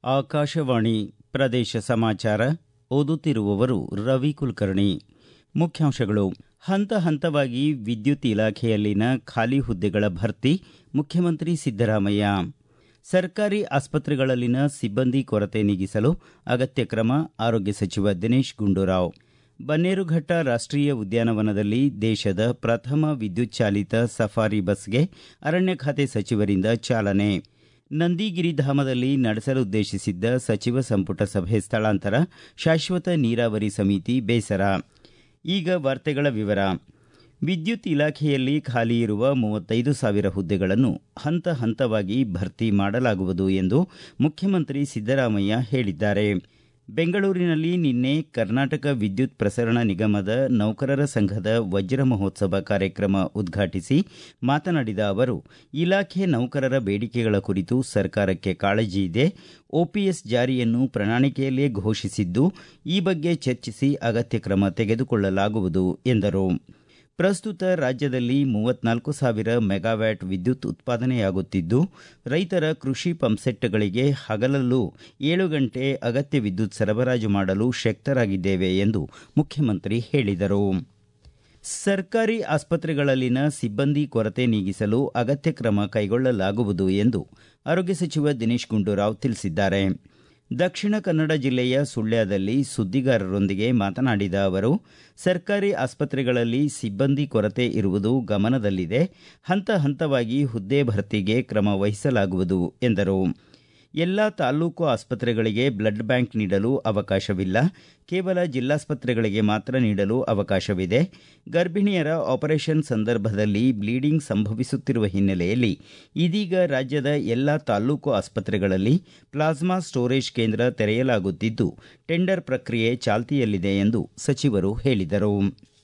ಆಕಾಶವಾಣಿ ಪ್ರದೇಶ ಸಮಾಚಾರ ಓದುತ್ತಿರುವವರು ರವಿ ಕುಲಕರ್ಣಿ ಮುಖ್ಯಾಂಶಗಳು ಹಂತ ಹಂತವಾಗಿ ವಿದ್ಯುತ್ ಇಲಾಖೆಯಲ್ಲಿನ ಖಾಲಿ ಹುದ್ದೆಗಳ ಭರ್ತಿ ಮುಖ್ಯಮಂತ್ರಿ ಸಿದ್ದರಾಮಯ್ಯ ಸರ್ಕಾರಿ ಆಸ್ಪತ್ರೆಗಳಲ್ಲಿನ ಸಿಬ್ಬಂದಿ ಕೊರತೆ ನೀಗಿಸಲು ಅಗತ್ಯ ಕ್ರಮ ಆರೋಗ್ಯ ಸಚಿವ ದಿನೇಶ್ ಗುಂಡೂರಾವ್ ಬನ್ನೇರುಘಟ್ಟ ರಾಷ್ಟೀಯ ಉದ್ಯಾನವನದಲ್ಲಿ ದೇಶದ ಪ್ರಥಮ ವಿದ್ಯುತ್ ಚಾಲಿತ ಸಫಾರಿ ಬಸ್ಗೆ ಅರಣ್ಯ ಖಾತೆ ಸಚಿವರಿಂದ ಚಾಲನೆ ನಂದಿಗಿರಿಧಾಮದಲ್ಲಿ ನಡೆಸಲುದ್ದೇಶಿಸಿದ್ದ ಸಚಿವ ಸಂಪುಟ ಸಭೆ ಸ್ಥಳಾಂತರ ಶಾಶ್ವತ ನೀರಾವರಿ ಸಮಿತಿ ಬೇಸರ ಈಗ ವಾರ್ತೆಗಳ ವಿವರ ವಿದ್ಯುತ್ ಇಲಾಖೆಯಲ್ಲಿ ಖಾಲಿ ಇರುವ ಮೂವತ್ತೈದು ಸಾವಿರ ಹುದ್ದೆಗಳನ್ನು ಹಂತ ಹಂತವಾಗಿ ಭರ್ತಿ ಮಾಡಲಾಗುವುದು ಎಂದು ಮುಖ್ಯಮಂತ್ರಿ ಸಿದ್ದರಾಮಯ್ಯ ಹೇಳಿದ್ದಾರೆ ಬೆಂಗಳೂರಿನಲ್ಲಿ ನಿನ್ನೆ ಕರ್ನಾಟಕ ವಿದ್ಯುತ್ ಪ್ರಸರಣ ನಿಗಮದ ನೌಕರರ ಸಂಘದ ವಜ್ರ ಮಹೋತ್ಸವ ಕಾರ್ಯಕ್ರಮ ಉದ್ಘಾಟಿಸಿ ಮಾತನಾಡಿದ ಅವರು ಇಲಾಖೆ ನೌಕರರ ಬೇಡಿಕೆಗಳ ಕುರಿತು ಸರ್ಕಾರಕ್ಕೆ ಕಾಳಜಿ ಇದೆ ಒಪಿಎಸ್ ಜಾರಿಯನ್ನು ಪ್ರಣಾಳಿಕೆಯಲ್ಲೇ ಘೋಷಿಸಿದ್ದು ಈ ಬಗ್ಗೆ ಚರ್ಚಿಸಿ ಅಗತ್ಯ ಕ್ರಮ ತೆಗೆದುಕೊಳ್ಳಲಾಗುವುದು ಎಂದರು ಪ್ರಸ್ತುತ ರಾಜ್ಯದಲ್ಲಿ ಮೂವತ್ನಾಲ್ಕು ಸಾವಿರ ಮೆಗಾವ್ಯಾಟ್ ವಿದ್ಯುತ್ ಉತ್ಪಾದನೆಯಾಗುತ್ತಿದ್ದು ರೈತರ ಕೃಷಿ ಪಂಪ್ಸೆಟ್ಗಳಿಗೆ ಹಗಲಲ್ಲೂ ಏಳು ಗಂಟೆ ಅಗತ್ಯ ವಿದ್ಯುತ್ ಸರಬರಾಜು ಮಾಡಲು ಶಕ್ತರಾಗಿದ್ದೇವೆ ಎಂದು ಮುಖ್ಯಮಂತ್ರಿ ಹೇಳಿದರು ಸರ್ಕಾರಿ ಆಸ್ಪತ್ರೆಗಳಲ್ಲಿನ ಸಿಬ್ಬಂದಿ ಕೊರತೆ ನೀಗಿಸಲು ಅಗತ್ಯ ಕ್ರಮ ಕೈಗೊಳ್ಳಲಾಗುವುದು ಎಂದು ಆರೋಗ್ಯ ಸಚಿವ ದಿನೇಶ್ ಗುಂಡೂರಾವ್ ತಿಳಿಸಿದ್ದಾರೆ ದಕ್ಷಿಣ ಕನ್ನಡ ಜಿಲ್ಲೆಯ ಸುಳ್ಯದಲ್ಲಿ ಸುದ್ದಿಗಾರರೊಂದಿಗೆ ಮಾತನಾಡಿದ ಅವರು ಸರ್ಕಾರಿ ಆಸ್ಪತ್ರೆಗಳಲ್ಲಿ ಸಿಬ್ಬಂದಿ ಕೊರತೆ ಇರುವುದು ಗಮನದಲ್ಲಿದೆ ಹಂತ ಹಂತವಾಗಿ ಹುದ್ದೆ ಭರ್ತಿಗೆ ಕ್ರಮ ವಹಿಸಲಾಗುವುದು ಎಂದರು ಎಲ್ಲ ತಾಲೂಕು ಆಸ್ಪತ್ರೆಗಳಿಗೆ ಬ್ಲಡ್ ಬ್ಯಾಂಕ್ ನೀಡಲು ಅವಕಾಶವಿಲ್ಲ ಕೇವಲ ಜಿಲ್ಲಾಸ್ಪತ್ರೆಗಳಿಗೆ ಮಾತ್ರ ನೀಡಲು ಅವಕಾಶವಿದೆ ಗರ್ಭಿಣಿಯರ ಆಪರೇಷನ್ ಸಂದರ್ಭದಲ್ಲಿ ಬ್ಲೀಡಿಂಗ್ ಸಂಭವಿಸುತ್ತಿರುವ ಹಿನ್ನೆಲೆಯಲ್ಲಿ ಇದೀಗ ರಾಜ್ಯದ ಎಲ್ಲ ತಾಲೂಕು ಆಸ್ಪತ್ರೆಗಳಲ್ಲಿ ಪ್ಲಾಸ್ಮಾ ಸ್ಟೋರೇಜ್ ಕೇಂದ್ರ ತೆರೆಯಲಾಗುತ್ತಿದ್ದು ಟೆಂಡರ್ ಪ್ರಕ್ರಿಯೆ ಚಾಲ್ತಿಯಲ್ಲಿದೆ ಎಂದು ಸಚಿವರು ಹೇಳಿದರು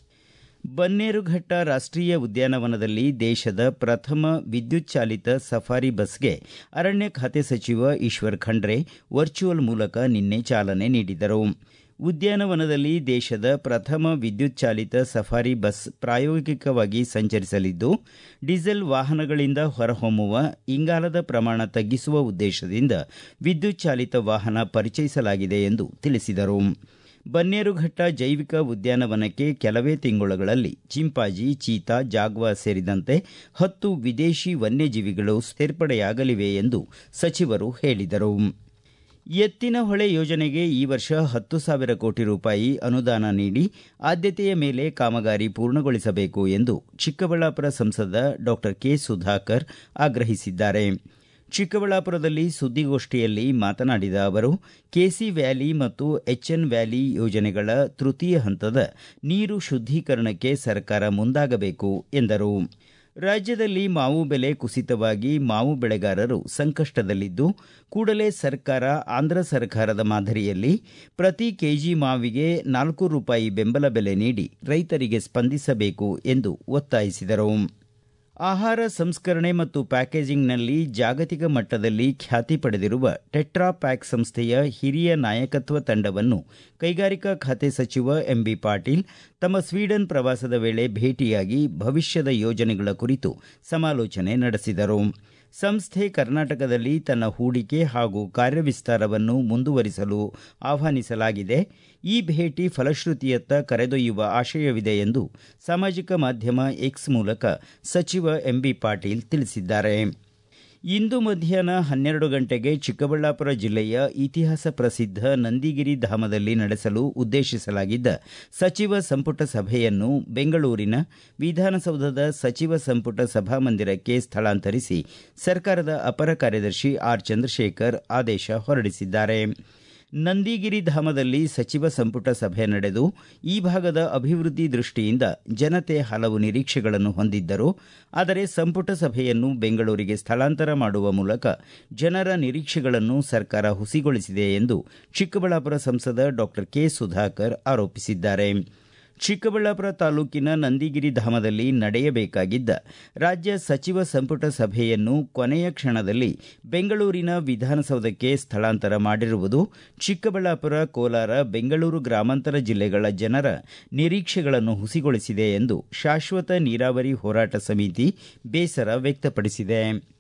ಬನ್ನೇರುಘಟ್ಟ ರಾಷ್ಟೀಯ ಉದ್ಯಾನವನದಲ್ಲಿ ದೇಶದ ಪ್ರಥಮ ವಿದ್ಯುತ್ ಚಾಲಿತ ಸಫಾರಿ ಬಸ್ಗೆ ಅರಣ್ಯ ಖಾತೆ ಸಚಿವ ಈಶ್ವರ್ ಖಂಡ್ರೆ ವರ್ಚುವಲ್ ಮೂಲಕ ನಿನ್ನೆ ಚಾಲನೆ ನೀಡಿದರು ಉದ್ಯಾನವನದಲ್ಲಿ ದೇಶದ ಪ್ರಥಮ ವಿದ್ಯುತ್ ಚಾಲಿತ ಸಫಾರಿ ಬಸ್ ಪ್ರಾಯೋಗಿಕವಾಗಿ ಸಂಚರಿಸಲಿದ್ದು ಡೀಸೆಲ್ ವಾಹನಗಳಿಂದ ಹೊರಹೊಮ್ಮುವ ಇಂಗಾಲದ ಪ್ರಮಾಣ ತಗ್ಗಿಸುವ ಉದ್ದೇಶದಿಂದ ವಿದ್ಯುತ್ ಚಾಲಿತ ವಾಹನ ಪರಿಚಯಿಸಲಾಗಿದೆ ಎಂದು ತಿಳಿಸಿದರು ಬನ್ನೇರುಘಟ್ಟ ಜೈವಿಕ ಉದ್ಯಾನವನಕ್ಕೆ ಕೆಲವೇ ತಿಂಗಳುಗಳಲ್ಲಿ ಚಿಂಪಾಜಿ ಚೀತಾ ಜಾಗ್ವಾ ಸೇರಿದಂತೆ ಹತ್ತು ವಿದೇಶಿ ವನ್ಯಜೀವಿಗಳು ಸೇರ್ಪಡೆಯಾಗಲಿವೆ ಎಂದು ಸಚಿವರು ಹೇಳಿದರು ಎತ್ತಿನಹೊಳೆ ಯೋಜನೆಗೆ ಈ ವರ್ಷ ಹತ್ತು ಸಾವಿರ ಕೋಟಿ ರೂಪಾಯಿ ಅನುದಾನ ನೀಡಿ ಆದ್ಯತೆಯ ಮೇಲೆ ಕಾಮಗಾರಿ ಪೂರ್ಣಗೊಳಿಸಬೇಕು ಎಂದು ಚಿಕ್ಕಬಳ್ಳಾಪುರ ಸಂಸದ ಡಾಕ್ಟರ್ ಕೆ ಸುಧಾಕರ್ ಆಗ್ರಹಿಸಿದ್ದಾರೆ ಚಿಕ್ಕಬಳ್ಳಾಪುರದಲ್ಲಿ ಸುದ್ದಿಗೋಷ್ಠಿಯಲ್ಲಿ ಮಾತನಾಡಿದ ಅವರು ಕೆಸಿ ವ್ಯಾಲಿ ಮತ್ತು ಎಚ್ಎನ್ ವ್ಯಾಲಿ ಯೋಜನೆಗಳ ತೃತೀಯ ಹಂತದ ನೀರು ಶುದ್ದೀಕರಣಕ್ಕೆ ಸರ್ಕಾರ ಮುಂದಾಗಬೇಕು ಎಂದರು ರಾಜ್ಯದಲ್ಲಿ ಮಾವು ಬೆಲೆ ಕುಸಿತವಾಗಿ ಮಾವು ಬೆಳೆಗಾರರು ಸಂಕಷ್ಟದಲ್ಲಿದ್ದು ಕೂಡಲೇ ಸರ್ಕಾರ ಆಂಧ್ರ ಸರ್ಕಾರದ ಮಾದರಿಯಲ್ಲಿ ಪ್ರತಿ ಕೆಜಿ ಮಾವಿಗೆ ನಾಲ್ಕು ರೂಪಾಯಿ ಬೆಂಬಲ ಬೆಲೆ ನೀಡಿ ರೈತರಿಗೆ ಸ್ಪಂದಿಸಬೇಕು ಎಂದು ಒತ್ತಾಯಿಸಿದರು ಆಹಾರ ಸಂಸ್ಕರಣೆ ಮತ್ತು ಪ್ಯಾಕೇಜಿಂಗ್ನಲ್ಲಿ ಜಾಗತಿಕ ಮಟ್ಟದಲ್ಲಿ ಖ್ಯಾತಿ ಪಡೆದಿರುವ ಟೆಟ್ರಾ ಪ್ಯಾಕ್ ಸಂಸ್ಥೆಯ ಹಿರಿಯ ನಾಯಕತ್ವ ತಂಡವನ್ನು ಕೈಗಾರಿಕಾ ಖಾತೆ ಸಚಿವ ಎಂಬಿ ಪಾಟೀಲ್ ತಮ್ಮ ಸ್ವೀಡನ್ ಪ್ರವಾಸದ ವೇಳೆ ಭೇಟಿಯಾಗಿ ಭವಿಷ್ಯದ ಯೋಜನೆಗಳ ಕುರಿತು ಸಮಾಲೋಚನೆ ನಡೆಸಿದರು ಸಂಸ್ಥೆ ಕರ್ನಾಟಕದಲ್ಲಿ ತನ್ನ ಹೂಡಿಕೆ ಹಾಗೂ ಕಾರ್ಯವಿಸ್ತಾರವನ್ನು ಮುಂದುವರಿಸಲು ಆಹ್ವಾನಿಸಲಾಗಿದೆ ಈ ಭೇಟಿ ಫಲಶ್ರುತಿಯತ್ತ ಕರೆದೊಯ್ಯುವ ಆಶಯವಿದೆ ಎಂದು ಸಾಮಾಜಿಕ ಮಾಧ್ಯಮ ಎಕ್ಸ್ ಮೂಲಕ ಸಚಿವ ಎಂಬಿ ಪಾಟೀಲ್ ತಿಳಿಸಿದ್ದಾರೆ ಇಂದು ಮಧ್ಯಾಹ್ನ ಹನ್ನೆರಡು ಗಂಟೆಗೆ ಚಿಕ್ಕಬಳ್ಳಾಪುರ ಜಿಲ್ಲೆಯ ಇತಿಹಾಸ ಪ್ರಸಿದ್ಧ ನಂದಿಗಿರಿ ಧಾಮದಲ್ಲಿ ನಡೆಸಲು ಉದ್ದೇಶಿಸಲಾಗಿದ್ದ ಸಚಿವ ಸಂಪುಟ ಸಭೆಯನ್ನು ಬೆಂಗಳೂರಿನ ವಿಧಾನಸೌಧದ ಸಚಿವ ಸಂಪುಟ ಸಭಾಮಂದಿರಕ್ಕೆ ಸ್ಥಳಾಂತರಿಸಿ ಸರ್ಕಾರದ ಅಪರ ಕಾರ್ಯದರ್ಶಿ ಆರ್ ಚಂದ್ರಶೇಖರ್ ಆದೇಶ ಹೊರಡಿಸಿದ್ದಾರೆ ನಂದಿಗಿರಿ ಧಾಮದಲ್ಲಿ ಸಚಿವ ಸಂಪುಟ ಸಭೆ ನಡೆದು ಈ ಭಾಗದ ಅಭಿವೃದ್ಧಿ ದೃಷ್ಟಿಯಿಂದ ಜನತೆ ಹಲವು ನಿರೀಕ್ಷೆಗಳನ್ನು ಹೊಂದಿದ್ದರು ಆದರೆ ಸಂಪುಟ ಸಭೆಯನ್ನು ಬೆಂಗಳೂರಿಗೆ ಸ್ಥಳಾಂತರ ಮಾಡುವ ಮೂಲಕ ಜನರ ನಿರೀಕ್ಷೆಗಳನ್ನು ಸರ್ಕಾರ ಹುಸಿಗೊಳಿಸಿದೆ ಎಂದು ಚಿಕ್ಕಬಳ್ಳಾಪುರ ಸಂಸದ ಡಾಕ್ಟರ್ ಕೆ ಸುಧಾಕರ್ ಆರೋಪಿಸಿದ್ದಾರೆ ಚಿಕ್ಕಬಳ್ಳಾಪುರ ತಾಲೂಕಿನ ನಂದಿಗಿರಿ ಧಾಮದಲ್ಲಿ ನಡೆಯಬೇಕಾಗಿದ್ದ ರಾಜ್ಯ ಸಚಿವ ಸಂಪುಟ ಸಭೆಯನ್ನು ಕೊನೆಯ ಕ್ಷಣದಲ್ಲಿ ಬೆಂಗಳೂರಿನ ವಿಧಾನಸೌಧಕ್ಕೆ ಸ್ಥಳಾಂತರ ಮಾಡಿರುವುದು ಚಿಕ್ಕಬಳ್ಳಾಪುರ ಕೋಲಾರ ಬೆಂಗಳೂರು ಗ್ರಾಮಾಂತರ ಜಿಲ್ಲೆಗಳ ಜನರ ನಿರೀಕ್ಷೆಗಳನ್ನು ಹುಸಿಗೊಳಿಸಿದೆ ಎಂದು ಶಾಶ್ವತ ನೀರಾವರಿ ಹೋರಾಟ ಸಮಿತಿ ಬೇಸರ ವ್ಯಕ್ತಪಡಿಸಿದೆ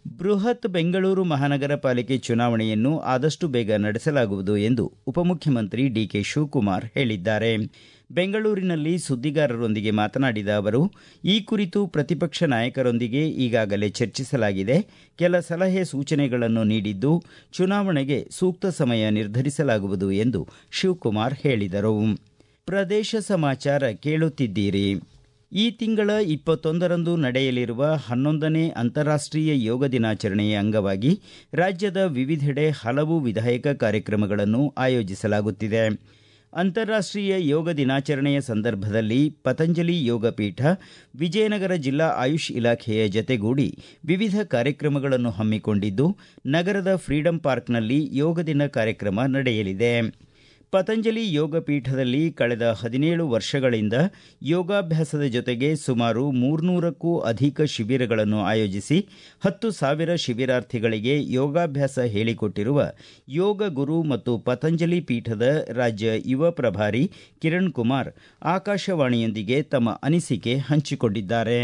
ಬೃಹತ್ ಬೆಂಗಳೂರು ಮಹಾನಗರ ಪಾಲಿಕೆ ಚುನಾವಣೆಯನ್ನು ಆದಷ್ಟು ಬೇಗ ನಡೆಸಲಾಗುವುದು ಎಂದು ಉಪಮುಖ್ಯಮಂತ್ರಿ ಡಿಕೆ ಶಿವಕುಮಾರ್ ಹೇಳಿದ್ದಾರೆ ಬೆಂಗಳೂರಿನಲ್ಲಿ ಸುದ್ದಿಗಾರರೊಂದಿಗೆ ಮಾತನಾಡಿದ ಅವರು ಈ ಕುರಿತು ಪ್ರತಿಪಕ್ಷ ನಾಯಕರೊಂದಿಗೆ ಈಗಾಗಲೇ ಚರ್ಚಿಸಲಾಗಿದೆ ಕೆಲ ಸಲಹೆ ಸೂಚನೆಗಳನ್ನು ನೀಡಿದ್ದು ಚುನಾವಣೆಗೆ ಸೂಕ್ತ ಸಮಯ ನಿರ್ಧರಿಸಲಾಗುವುದು ಎಂದು ಶಿವಕುಮಾರ್ ಹೇಳಿದರು ಪ್ರದೇಶ ಸಮಾಚಾರ ಕೇಳುತ್ತಿದ್ದೀರಿ ಈ ತಿಂಗಳ ಇಪ್ಪತ್ತೊಂದರಂದು ನಡೆಯಲಿರುವ ಹನ್ನೊಂದನೇ ಅಂತಾರಾಷ್ಟೀಯ ಯೋಗ ದಿನಾಚರಣೆಯ ಅಂಗವಾಗಿ ರಾಜ್ಯದ ವಿವಿಧೆಡೆ ಹಲವು ವಿಧಾಯಕ ಕಾರ್ಯಕ್ರಮಗಳನ್ನು ಆಯೋಜಿಸಲಾಗುತ್ತಿದೆ ಅಂತಾರಾಷ್ಟೀಯ ಯೋಗ ದಿನಾಚರಣೆಯ ಸಂದರ್ಭದಲ್ಲಿ ಪತಂಜಲಿ ಯೋಗ ಪೀಠ ವಿಜಯನಗರ ಜಿಲ್ಲಾ ಆಯುಷ್ ಇಲಾಖೆಯ ಜತೆಗೂಡಿ ವಿವಿಧ ಕಾರ್ಯಕ್ರಮಗಳನ್ನು ಹಮ್ಮಿಕೊಂಡಿದ್ದು ನಗರದ ಫ್ರೀಡಂ ಪಾರ್ಕ್ನಲ್ಲಿ ಯೋಗ ದಿನ ಕಾರ್ಯಕ್ರಮ ನಡೆಯಲಿದೆ ಪತಂಜಲಿ ಯೋಗ ಪೀಠದಲ್ಲಿ ಕಳೆದ ಹದಿನೇಳು ವರ್ಷಗಳಿಂದ ಯೋಗಾಭ್ಯಾಸದ ಜೊತೆಗೆ ಸುಮಾರು ಮೂರ್ನೂರಕ್ಕೂ ಅಧಿಕ ಶಿಬಿರಗಳನ್ನು ಆಯೋಜಿಸಿ ಹತ್ತು ಸಾವಿರ ಶಿಬಿರಾರ್ಥಿಗಳಿಗೆ ಯೋಗಾಭ್ಯಾಸ ಹೇಳಿಕೊಟ್ಟಿರುವ ಯೋಗ ಗುರು ಮತ್ತು ಪತಂಜಲಿ ಪೀಠದ ರಾಜ್ಯ ಯುವ ಪ್ರಭಾರಿ ಕಿರಣ್ ಕುಮಾರ್ ಆಕಾಶವಾಣಿಯೊಂದಿಗೆ ತಮ್ಮ ಅನಿಸಿಕೆ ಹಂಚಿಕೊಂಡಿದ್ದಾರೆ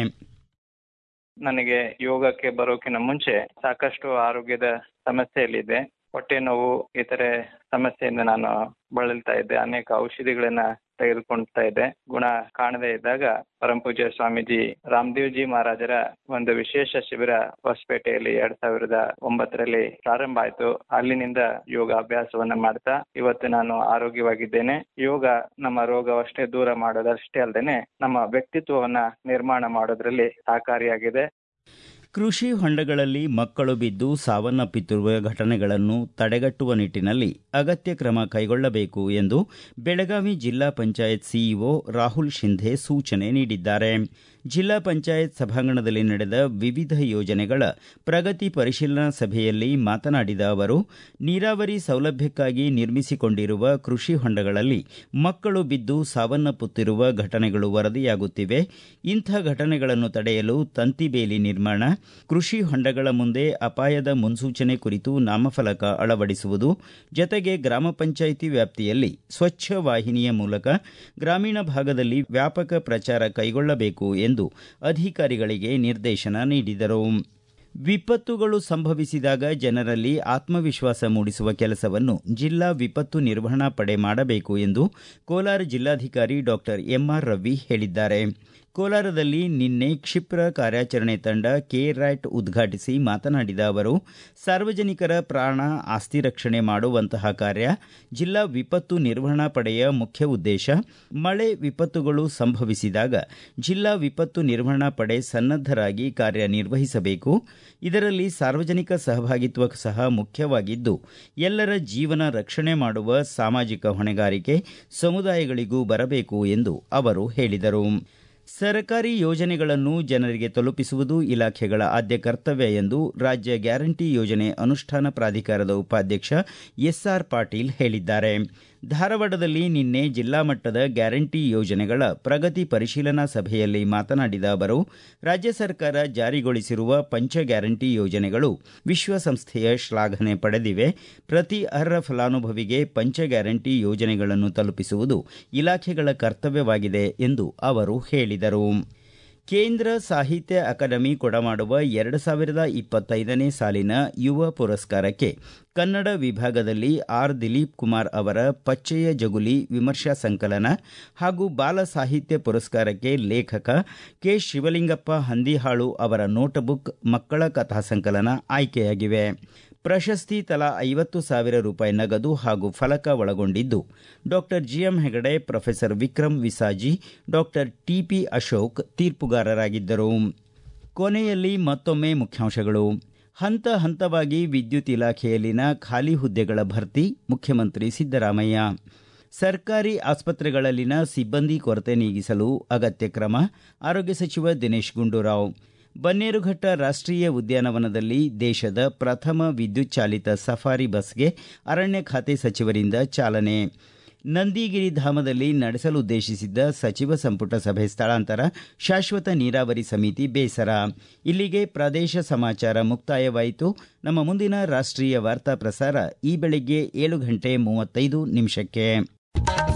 ನನಗೆ ಯೋಗಕ್ಕೆ ಬರೋಕಿನ ಮುಂಚೆ ಸಾಕಷ್ಟು ಆರೋಗ್ಯದ ಸಮಸ್ಯೆಯಲ್ಲಿದೆ ಹೊಟ್ಟೆ ನೋವು ಇತರೆ ಸಮಸ್ಯೆಯಿಂದ ನಾನು ಬಳಲ್ತಾ ಇದ್ದೆ ಅನೇಕ ಔಷಧಿಗಳನ್ನ ತೆಗೆದುಕೊಳ್ತಾ ಇದ್ದೆ ಗುಣ ಕಾಣದೇ ಇದ್ದಾಗ ಪರಮಪೂಜ್ಯ ಸ್ವಾಮೀಜಿ ರಾಮದೇವ್ಜಿ ಮಹಾರಾಜರ ಒಂದು ವಿಶೇಷ ಶಿಬಿರ ಹೊಸಪೇಟೆಯಲ್ಲಿ ಎರಡ್ ಸಾವಿರದ ಒಂಬತ್ತರಲ್ಲಿ ಪ್ರಾರಂಭ ಆಯ್ತು ಅಲ್ಲಿನಿಂದ ಯೋಗ ಅಭ್ಯಾಸವನ್ನ ಮಾಡ್ತಾ ಇವತ್ತು ನಾನು ಆರೋಗ್ಯವಾಗಿದ್ದೇನೆ ಯೋಗ ನಮ್ಮ ರೋಗವಷ್ಟೇ ದೂರ ಮಾಡೋದಷ್ಟೇ ಅಲ್ಲದೆ ನಮ್ಮ ವ್ಯಕ್ತಿತ್ವವನ್ನ ನಿರ್ಮಾಣ ಮಾಡೋದ್ರಲ್ಲಿ ಸಹಕಾರಿಯಾಗಿದೆ ಕೃಷಿ ಹೊಂಡಗಳಲ್ಲಿ ಮಕ್ಕಳು ಬಿದ್ದು ಸಾವನ್ನಪ್ಪುತ್ತಿರುವ ಘಟನೆಗಳನ್ನು ತಡೆಗಟ್ಟುವ ನಿಟ್ಟಿನಲ್ಲಿ ಅಗತ್ಯ ಕ್ರಮ ಕೈಗೊಳ್ಳಬೇಕು ಎಂದು ಬೆಳಗಾವಿ ಜಿಲ್ಲಾ ಪಂಚಾಯತ್ ಸಿಇಒ ರಾಹುಲ್ ಶಿಂಧೆ ಸೂಚನೆ ನೀಡಿದ್ದಾರೆ ಜಿಲ್ಲಾ ಪಂಚಾಯತ್ ಸಭಾಂಗಣದಲ್ಲಿ ನಡೆದ ವಿವಿಧ ಯೋಜನೆಗಳ ಪ್ರಗತಿ ಪರಿಶೀಲನಾ ಸಭೆಯಲ್ಲಿ ಮಾತನಾಡಿದ ಅವರು ನೀರಾವರಿ ಸೌಲಭ್ಯಕ್ಕಾಗಿ ನಿರ್ಮಿಸಿಕೊಂಡಿರುವ ಕೃಷಿ ಹೊಂಡಗಳಲ್ಲಿ ಮಕ್ಕಳು ಬಿದ್ದು ಸಾವನ್ನಪ್ಪುತ್ತಿರುವ ಘಟನೆಗಳು ವರದಿಯಾಗುತ್ತಿವೆ ಇಂಥ ಘಟನೆಗಳನ್ನು ತಡೆಯಲು ತಂತಿ ಬೇಲಿ ನಿರ್ಮಾಣ ಕೃಷಿ ಹೊಂಡಗಳ ಮುಂದೆ ಅಪಾಯದ ಮುನ್ಸೂಚನೆ ಕುರಿತು ನಾಮಫಲಕ ಅಳವಡಿಸುವುದು ಜತೆಗೆ ಗ್ರಾಮ ಪಂಚಾಯಿತಿ ವ್ಯಾಪ್ತಿಯಲ್ಲಿ ಸ್ವಚ್ಛ ವಾಹಿನಿಯ ಮೂಲಕ ಗ್ರಾಮೀಣ ಭಾಗದಲ್ಲಿ ವ್ಯಾಪಕ ಪ್ರಚಾರ ಕೈಗೊಳ್ಳಬೇಕು ಎಂದು ಅಧಿಕಾರಿಗಳಿಗೆ ನಿರ್ದೇಶನ ನೀಡಿದರು ವಿಪತ್ತುಗಳು ಸಂಭವಿಸಿದಾಗ ಜನರಲ್ಲಿ ಆತ್ಮವಿಶ್ವಾಸ ಮೂಡಿಸುವ ಕೆಲಸವನ್ನು ಜಿಲ್ಲಾ ವಿಪತ್ತು ನಿರ್ವಹಣಾ ಪಡೆ ಮಾಡಬೇಕು ಎಂದು ಕೋಲಾರ ಜಿಲ್ಲಾಧಿಕಾರಿ ಡಾಕ್ಟರ್ ಎಂಆರ್ ರವಿ ಹೇಳಿದ್ದಾರೆ ಕೋಲಾರದಲ್ಲಿ ನಿನ್ನೆ ಕ್ಷಿಪ್ರ ಕಾರ್ಯಾಚರಣೆ ತಂಡ ಕೆ ರ್ಯಾಟ್ ಉದ್ಘಾಟಿಸಿ ಮಾತನಾಡಿದ ಅವರು ಸಾರ್ವಜನಿಕರ ಪ್ರಾಣ ಆಸ್ತಿ ರಕ್ಷಣೆ ಮಾಡುವಂತಹ ಕಾರ್ಯ ಜಿಲ್ಲಾ ವಿಪತ್ತು ನಿರ್ವಹಣಾ ಪಡೆಯ ಮುಖ್ಯ ಉದ್ದೇಶ ಮಳೆ ವಿಪತ್ತುಗಳು ಸಂಭವಿಸಿದಾಗ ಜಿಲ್ಲಾ ವಿಪತ್ತು ನಿರ್ವಹಣಾ ಪಡೆ ಸನ್ನದ್ದರಾಗಿ ಕಾರ್ಯನಿರ್ವಹಿಸಬೇಕು ಇದರಲ್ಲಿ ಸಾರ್ವಜನಿಕ ಸಹಭಾಗಿತ್ವ ಸಹ ಮುಖ್ಯವಾಗಿದ್ದು ಎಲ್ಲರ ಜೀವನ ರಕ್ಷಣೆ ಮಾಡುವ ಸಾಮಾಜಿಕ ಹೊಣೆಗಾರಿಕೆ ಸಮುದಾಯಗಳಿಗೂ ಬರಬೇಕು ಎಂದು ಅವರು ಹೇಳಿದರು ಸರ್ಕಾರಿ ಯೋಜನೆಗಳನ್ನು ಜನರಿಗೆ ತಲುಪಿಸುವುದು ಇಲಾಖೆಗಳ ಆದ್ಯ ಕರ್ತವ್ಯ ಎಂದು ರಾಜ್ಯ ಗ್ಯಾರಂಟಿ ಯೋಜನೆ ಅನುಷ್ಠಾನ ಪ್ರಾಧಿಕಾರದ ಉಪಾಧ್ಯಕ್ಷ ಎಸ್ಆರ್ ಪಾಟೀಲ್ ಹೇಳಿದ್ದಾರೆ ಧಾರವಾಡದಲ್ಲಿ ನಿನ್ನೆ ಜಿಲ್ಲಾ ಮಟ್ಟದ ಗ್ಯಾರಂಟಿ ಯೋಜನೆಗಳ ಪ್ರಗತಿ ಪರಿಶೀಲನಾ ಸಭೆಯಲ್ಲಿ ಮಾತನಾಡಿದ ಅವರು ರಾಜ್ಯ ಸರ್ಕಾರ ಜಾರಿಗೊಳಿಸಿರುವ ಪಂಚ ಗ್ಯಾರಂಟಿ ಯೋಜನೆಗಳು ವಿಶ್ವಸಂಸ್ಥೆಯ ಶ್ಲಾಘನೆ ಪಡೆದಿವೆ ಪ್ರತಿ ಅರ್ಹ ಫಲಾನುಭವಿಗೆ ಪಂಚ ಗ್ಯಾರಂಟಿ ಯೋಜನೆಗಳನ್ನು ತಲುಪಿಸುವುದು ಇಲಾಖೆಗಳ ಕರ್ತವ್ಯವಾಗಿದೆ ಎಂದು ಅವರು ಹೇಳಿದರು ಕೇಂದ್ರ ಸಾಹಿತ್ಯ ಅಕಾಡೆಮಿ ಕೊಡಮಾಡುವ ಎರಡು ಸಾವಿರದ ಇಪ್ಪತ್ತೈದನೇ ಸಾಲಿನ ಯುವ ಪುರಸ್ಕಾರಕ್ಕೆ ಕನ್ನಡ ವಿಭಾಗದಲ್ಲಿ ಆರ್ ದಿಲೀಪ್ ಕುಮಾರ್ ಅವರ ಪಚ್ಚೆಯ ಜಗುಲಿ ವಿಮರ್ಶಾ ಸಂಕಲನ ಹಾಗೂ ಬಾಲ ಸಾಹಿತ್ಯ ಪುರಸ್ಕಾರಕ್ಕೆ ಲೇಖಕ ಕೆ ಶಿವಲಿಂಗಪ್ಪ ಹಂದಿಹಾಳು ಅವರ ನೋಟ್ಬುಕ್ ಮಕ್ಕಳ ಕಥಾ ಸಂಕಲನ ಆಯ್ಕೆಯಾಗಿವೆ ಪ್ರಶಸ್ತಿ ತಲಾ ಐವತ್ತು ಸಾವಿರ ರೂಪಾಯಿ ನಗದು ಹಾಗೂ ಫಲಕ ಒಳಗೊಂಡಿದ್ದು doctor GM Hegde professor Vikram Visaji doctor TP Ashok ತೀರ್ಪುಗಾರರಾಗಿದ್ದರು ಕೊನೆಯಲ್ಲಿ ಮತ್ತೊಮ್ಮೆ ಮುಖ್ಯಾಂಶಗಳು ಹಂತ ಹಂತವಾಗಿ ವಿದ್ಯುತ್ ಇಲಾಖೆಯಲ್ಲಿನ ಖಾಲಿ ಹುದ್ದೆಗಳ ಭರ್ತಿ ಮುಖ್ಯಮಂತ್ರಿ ಸಿದ್ದರಾಮಯ್ಯ ಸರ್ಕಾರಿ ಆಸ್ಪತ್ರೆಗಳಲ್ಲಿನ ಸಿಬ್ಬಂದಿ ಕೊರತೆ ನೀಗಿಸಲು ಅಗತ್ಯ ಕ್ರಮ ಆರೋಗ್ಯ ಸಚಿವ ದಿನೇಶ್ ಗುಂಡೂರಾವ್ ಬನ್ನೇರುಘಟ್ಟ ರಾಷ್ಟೀಯ ಉದ್ಯಾನವನದಲ್ಲಿ ದೇಶದ ಪ್ರಥಮ ವಿದ್ಯುತ್ ಚಾಲಿತ ಸಫಾರಿ ಬಸ್ಗೆ ಅರಣ್ಯ ಖಾತೆ ಸಚಿವರಿಂದ ಚಾಲನೆ ನಂದಿಗಿರಿ ಧಾಮದಲ್ಲಿ ನಡೆಸಲುದ್ದೇಶಿಸಿದ್ದ ಸಚಿವ ಸಂಪುಟ ಸಭೆ ಸ್ಥಳಾಂತರ ಶಾಶ್ವತ ನೀರಾವರಿ ಸಮಿತಿ ಬೇಸರ ಇಲ್ಲಿಗೆ ಪ್ರದೇಶ ಸಮಾಚಾರ ಮುಕ್ತಾಯವಾಯಿತು ನಮ್ಮ ಮುಂದಿನ ರಾಷ್ಟೀಯ ವಾರ್ತಾ ಪ್ರಸಾರ ಈ ಬೆಳಿಗ್ಗೆ ಏಳು ಗಂಟೆ ಮೂವತ್ತೈದು ನಿಮಿಷಕ್ಕೆ